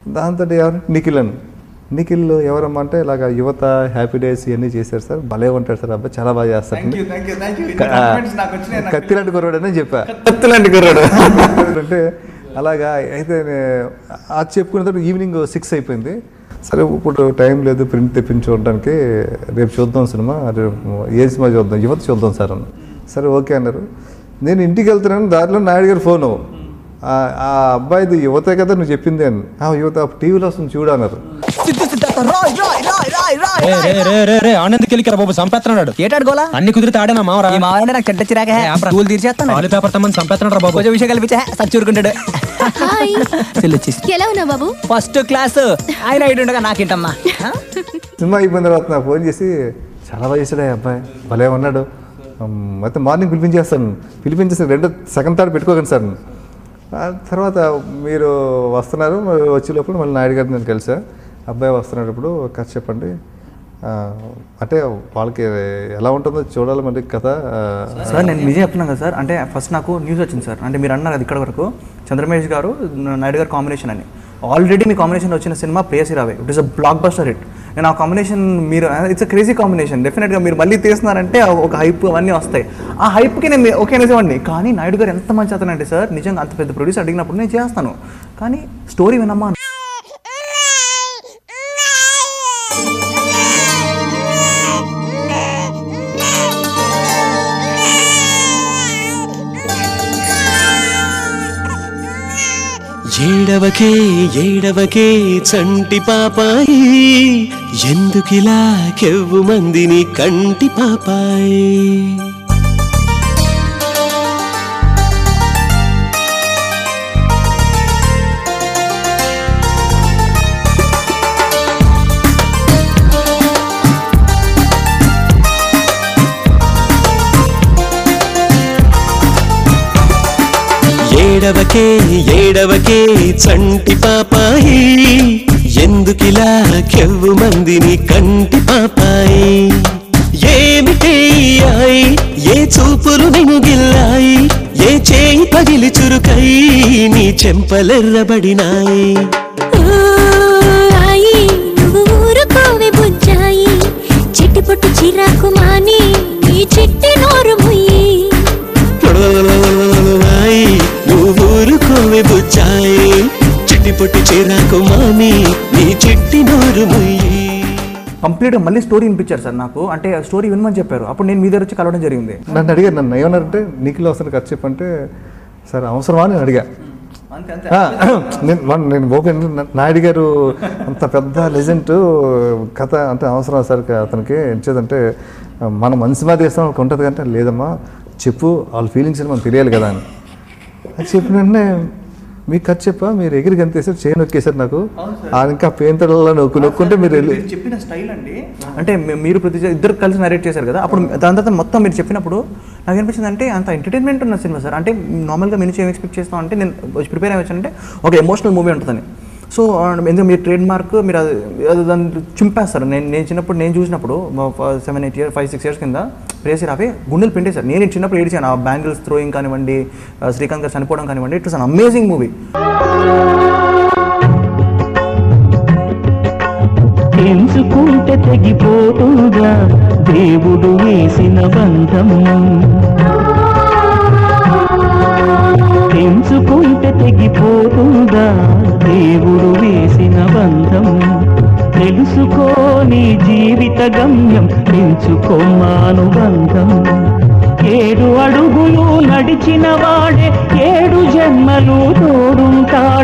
దాంతో ఎవరు నిఖిల్ అని నిఖిల్ ఎవరమ్మా అంటే ఇలాగ యువత హ్యాపీ డేస్ ఇవన్నీ చేశారు సార్ భలే ఉంటాడు సార్ అబ్బాయి చాలా బాగా చేస్తారు thank you thank you thank you క- కత్తిలాంటి కుర్రాడు అని చెప్పా కత్తులాంటి కుర్రాడు అంటే అలాగా అయితే నే- అది చెప్పుకున్న తర్వాత ఈవినింగ్ సిక్స్ అయిపోయింది సరే ఇప్పుడు టైం లేదు ప్రింట్ తెప్పించి చూడడానికి రేపు చూద్దాం సినిమా రేపు ఏ సినిమా చూద్దాం యువత చూద్దాం సార్ అన్న సరే ఓకే అన్నారు నేను ఇంటికి వెళ్తున్నాను దారిలో నాయుడు గారు ఫోను ఆ ఆ అబ్బాయిది యువతే కదా నువ్వు చెప్పింది అని ఆ యువత టీవీలో వస్తుంది చూడు అన్నారు రే రే రే రే రే ఆనంద్ కెలికరా బాబు సంపేస్తున్నాడు ఏటాడు గోలా అన్ని కుదిరితే ఆడేనా మావరా ఈ మావాడే నాకు చెడ్డ చిరాక స్కూల్ తీర్చేస్తాను పాలు పేపర్ తమ్మని సంపేస్తున్నాడు బాబు కొంచెం విషయం కల్పించా సచ్చూరుకుంటాడు హాయ్ సెల్ వచ్చేసి ఎలా ఉన్నావు బాబు ఫస్ట్ క్లాస్ ఆయన ఇటు ఉండగా నాకేంటమ్మా సినిమా అయిపోయిన తర్వాత నాకు ఫోన్ చేసి చాలా బాగా చేశాడు ఆ అబ్బాయి భలే ఉన్నాడు ఉమ్, అయితే మార్నింగ్ పిలిపించేస్తాను పిలిపించేసి రెండో సెకండ్ థర్డ్ పెట్టుకోకండి సార్ ఆ తర్వాత మీరు వస్తున్నారు మరి వచ్చే లోపల మళ్ళీ నాయుడు గారిని నేను కలిసా అబ్బాయి వస్తున్నాడు ఇప్పుడు కథ చెప్పండి ఆ, అంటే వాళ్ళకి ఎలా ఉంటుందో చూడాలి మరి కథ ఆ, సార్ నేను నిజం చెప్తున్నాను కదా సార్ అంటే ఫస్ట్ నాకు న్యూస్ వచ్చింది సార్ అంటే మీరు అన్నారు అది ఇక్కడ వరకు చంద్రమేష్ గారు నాయుడు గారు కాంబినేషన్ అని ఆల్రెడీ మీ కాంబినేషన్ వచ్చిన సినిమా Preyasi Raave it is a blockbuster hit నేను ఆ కాంబినేషన్ మీరు ఇట్స్ అ క్రేజీ కాంబినేషన్ డెఫినెట్గా మీరు మళ్ళీ తీస్తున్నారంటే ఆ ఒక హైప్ అవన్నీ వస్తాయి ఆ హైప్కి నేను ఓకే నిజమండి కానీ నాయుడు గారు ఎంత మంచి అతనంటే సార్ నిజంగా అంత పెద్ద ప్రొడ్యూసర్ అడిగినప్పుడు నేను చేస్తాను కానీ స్టోరీ వినమ్మా ఏడవకే ఏడవకే చంటి పాపాయి ఎందుకిలా కెవ్వు మందిని కంటి పాపాయి ఏడవకే ఏడవకే చంటి పాపాయి ఎందుకిలా కెవ్వు మందిని కంటి పాపాయి ఏమిటే ఈ ఆయి ఏ చూపులు నినుగిల్లాయి ఏ చేయి పగిలి చురుకై నీ చెంపలెర్రబడినాయి ఆయి నువ్వు ఊరుకోవే బుజ్జాయి చిట్టి పొట్టు చిరాకు మాని నీ చిట్టి నోరు ముయ్యి ఆయి, నువ్వు ఊరుకోవే బుచ్చాయి చిట్టి పొట్టి చిరాకు మాని నీ చిట్టి నోరు ముయ్యి కంప్లీట్గా మళ్ళీ స్టోరీ వినిపించారు సార్ నాకు అంటే స్టోరీ వినమని చెప్పారు అప్పుడు నేను మీ దగ్గర వచ్చి కలవడం జరిగింది నన్ను అడిగారు నన్ను ఏమన్నారంటే నీకులో వస్తున్న కథ చెప్పంటే సార్ అవసరమా అని నేను అడిగా ఆ, నేను మన- నేను ఓపెన్ నాయుడు గారు అంత పెద్ద లెజెంట్ కథ అంటే అవసరం సార్ అతనికి ఎంచేదంటే మన మనసు మీద ఇస్తాం ఒక ఉంటుంది కంటే లేదమ్మా చెప్పు వాళ్ళ ఫీలింగ్స్ మనకు తెలియాలి కదా అని అది చెప్పిన వెంటనే మీకు కథ చెప్పా మీరు ఎగిరి గంతేసారు చేయి నొక్కేశారు నాకు ఆ ఇంకా పేంతడల్లో నొక్కు నొక్కుంటే మీరు వెళ్ళి మీరు చెప్పిన స్టైల్ అండి అంటే మీ- మీరు ప్రతి ఇద్దరు కలిసి నరేట్ చేశారు కదా అప్పుడు దాని తర్వాత మొత్తం మీరు చెప్పినప్పుడు నాకు అనిపించింది అంటే అంత ఎంటర్టైన్మెంట్ ఉన్న సినిమా సార్ అంటే నార్మల్గా మీ నుంచి ఏం ఎక్స్పెక్ట్ చేస్తాం అంటే నేను ప్రిపేర్ అయ్యి వచ్చానంటే ఒక ఎమోషనల్ మూవీ ఉంటుందని సో ఎందుకంటే మీరు ట్రేడ్ మార్క్ మీరు అది అది దాన్ని చింపేస్తారు నేను నేను చిన్నప్పుడు నేను చూసినప్పుడు seven eight year five six years కింద ప్రేసి రావే గుండెలు పిండేశారు నేను చిన్నప్పుడు ఏడిచాను ఆ బ్యాంగిల్స్ థ్రోయింగ్ కానివ్వండి ఆ శ్రీకాంత్ గారు చనిపోవడం కానివ్వండి it was an amazing movie ఎంచుకుంటే తెగిపోతుందా దేవుడు వేసిన బంధం ఎంచుకుంటే తెగిపోతుందా దేవుడు వేసిన బంధం తెలుసుకో నీ జీవిత గమ్యం ఎంచుకో మానుబంధం ఏడు అడుగులు నడిచిన వాడే ఏడు జన్మలు తోడుంటాడు